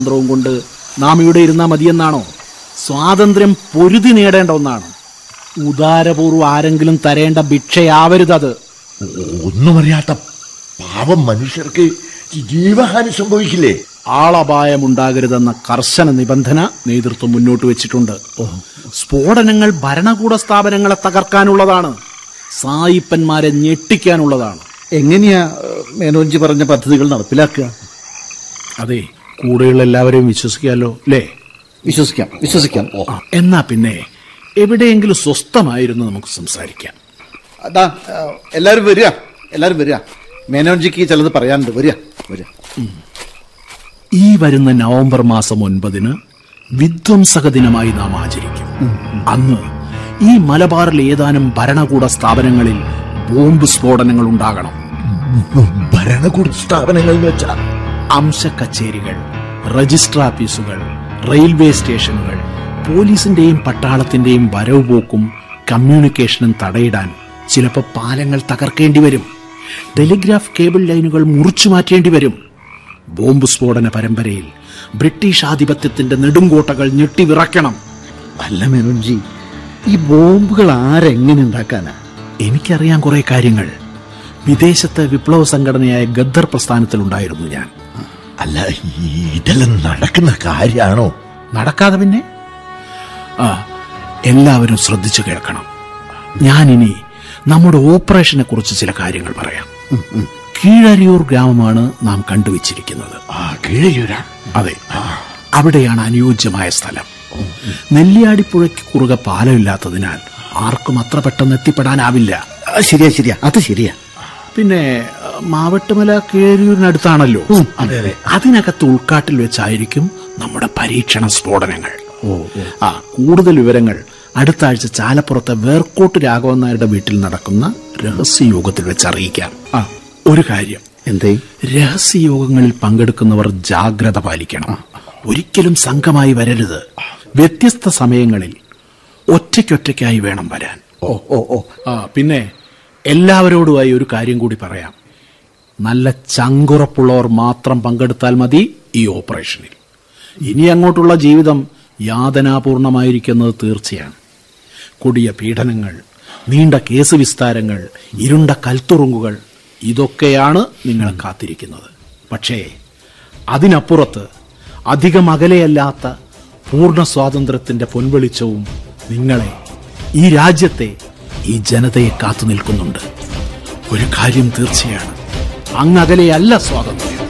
സ്വാതന്ത്ര്യവും കൊണ്ട് നാം ഇവിടെ ഇരുന്നാൽ മതിയെന്നാണോ സ്വാതന്ത്ര്യം പൊരുതി നേടേണ്ട ഒന്നാണ് ഉദാരപൂർവ്വം ആരെങ്കിലും തരേണ്ട ഭിക്ഷയാവരുതത് ഒന്നും അറിയാത്ത പാവം മനുഷ്യർക്ക് ജീവഹാനി സംഭവിക്കില്ലേ ആളപായമുണ്ടാകരുതെന്ന കർശന നിബന്ധന നേതൃത്വം മുന്നോട്ട് വെച്ചിട്ടുണ്ട് സ്ഫോടനങ്ങൾ ഭരണകൂട സ്ഥാപനങ്ങളെ തകർക്കാനുള്ളതാണ് സായിപ്പന്മാരെ ഞെട്ടിക്കാനുള്ളതാണ് എങ്ങനെയാ ഏഹ്, മേനോൻജി പറഞ്ഞ പദ്ധതികൾ നടപ്പിലാക്കുക അതെ കൂടെയുള്ള എല്ലാവരെയും വിശ്വസിക്കാമല്ലോ അല്ലേ വിശ്വസിക്കാം വിശ്വസിക്കാം ഓ ആ, എന്നാ പിന്നെ എവിടെയെങ്കിലും സ്വസ്ഥമായിരുന്നു നമുക്ക് സംസാരിക്കാം അതാ ഏഹ്, എല്ലാവരും വരിക എല്ലാവരും വരിക മേനോൻജിക്ക് ചിലത് പറയാനുണ്ട് വരിക വരിക ഈ വരുന്ന നവംബർ മാസം ഒൻപതിന് വിധ്വംസക ദിനമായി നാം ആചരിക്കും അന്ന് ഈ മലബാറിൽ ഏതാനും ഭരണകൂട സ്ഥാപനങ്ങളിൽ ബോംബ് സ്ഫോടനങ്ങൾ ഉണ്ടാകണം ഭരണകൂട സ്ഥാപനങ്ങൾ എന്ന് വെച്ചാ അംശ കച്ചേരികൾ രജിസ്റ്റർ ഓഫീസുകൾ റെയിൽവേ സ്റ്റേഷനുകൾ പോലീസിന്റെയും പട്ടാളത്തിന്റെയും വരവ് പോക്കും കമ്മ്യൂണിക്കേഷനും തടയിടാൻ ചിലപ്പോൾ പാലങ്ങൾ തകർക്കേണ്ടി വരും ടെലിഗ്രാഫ് കേബിൾ ലൈനുകൾ മുറിച്ചു മാറ്റേണ്ടി വരും ബോംബ് സ്ഫോടന പരമ്പരയിൽ ബ്രിട്ടീഷ് ആധിപത്യത്തിന്റെ നെടുങ്കോട്ടകൾ ഞെട്ടിവിറക്കണം അല്ല മേനോൻജി ഈ ബോംബുകൾ ആരെങ്ങനെ ഉണ്ടാക്കാനാ എനിക്കറിയാൻ കുറെ കാര്യങ്ങൾ വിദേശത്തെ വിപ്ലവ സംഘടനയായ ഗദ്ദർ പ്രസ്ഥാനത്തിലുണ്ടായിരുന്നു ഞാൻ അല്ല ഈ ഇതെല്ലാം നടക്കുന്ന കാര്യാണോ നടക്കാതെ പിന്നെ ആ എല്ലാവരും ശ്രദ്ധിച്ചു കേൾക്കണം ഞാനിനി നമ്മുടെ ഓപ്പറേഷനെ കുറിച്ച് ചില കാര്യങ്ങൾ പറയാം കീഴരിയൂർ ഗ്രാമമാണ് നാം കണ്ടുവച്ചിരിക്കുന്നത് ആ കീഴയൂരാ അതെ അവിടെയാണ് അനുയോജ്യമായ സ്ഥലം നെല്ലിയാടിപ്പുഴയ്ക്ക് കുറുകെ പാലമില്ലാത്തതിനാൽ ആർക്കും അത്ര പെട്ടെന്ന് എത്തിപ്പെടാനാവില്ല ആ, ശരിയാ ശരിയാ അത് ശരിയാ പിന്നെ അഹ്, മാവട്ടുമല കീഴരിയൂരിനടുത്താണല്ലോ അതെ അതെ അതിനകത്ത് ഉൾക്കാട്ടിൽ വെച്ചായിരിക്കും നമ്മുടെ പരീക്ഷണ സ്ഫോടനങ്ങൾ ആ കൂടുതൽ വിവരങ്ങൾ അടുത്ത ആഴ്ച ചാലപ്പുറത്തെ വേർക്കോട്ട് രാഘവൻ നായരുടെ വീട്ടിൽ നടക്കുന്ന രഹസ്യയോഗത്തിൽ വെച്ച് അറിയിക്കാം ആ ഒരു കാര്യം എന്തേ രഹസ്യയോഗങ്ങളിൽ പങ്കെടുക്കുന്നവർ ജാഗ്രത പാലിക്കണം ഒരിക്കലും സംഘമായി വരരുത് വ്യത്യസ്ത സമയങ്ങളിൽ ഒറ്റയ്ക്കൊറ്റയ്ക്കായി വേണം വരാൻ ഓ ഓ ഓ ആ പിന്നെ എല്ലാവരോടുമായി ഒരു കാര്യം കൂടി പറയാം നല്ല ചങ്കുറപ്പുള്ളവർ മാത്രം പങ്കെടുത്താൽ മതി ഈ ഓപ്പറേഷനിൽ ഇനി അങ്ങോട്ടുള്ള ജീവിതം യാതനാപൂർണമായിരിക്കുന്നത് തീർച്ചയാണ് കൊടിയ പീഡനങ്ങൾ നീണ്ട കേസ് വിസ്താരങ്ങൾ ഇരുണ്ട കൽത്തുറുങ്കുകൾ ഇതൊക്കെയാണ് നിങ്ങളെ കാത്തിരിക്കുന്നത് പക്ഷേ അതിനപ്പുറത്ത് അധികം അകലെയല്ലാത്ത പൂർണ്ണ സ്വാതന്ത്ര്യത്തിന്റെ പൊൻവെളിച്ചവും നിങ്ങളെ ഈ രാജ്യത്തെ ഈ ജനതയെ കാത്തു നിൽക്കുന്നുണ്ട് ഒരു കാര്യം തീർച്ചയാണ് അങ്ങകലെയല്ല സ്വാതന്ത്ര്യം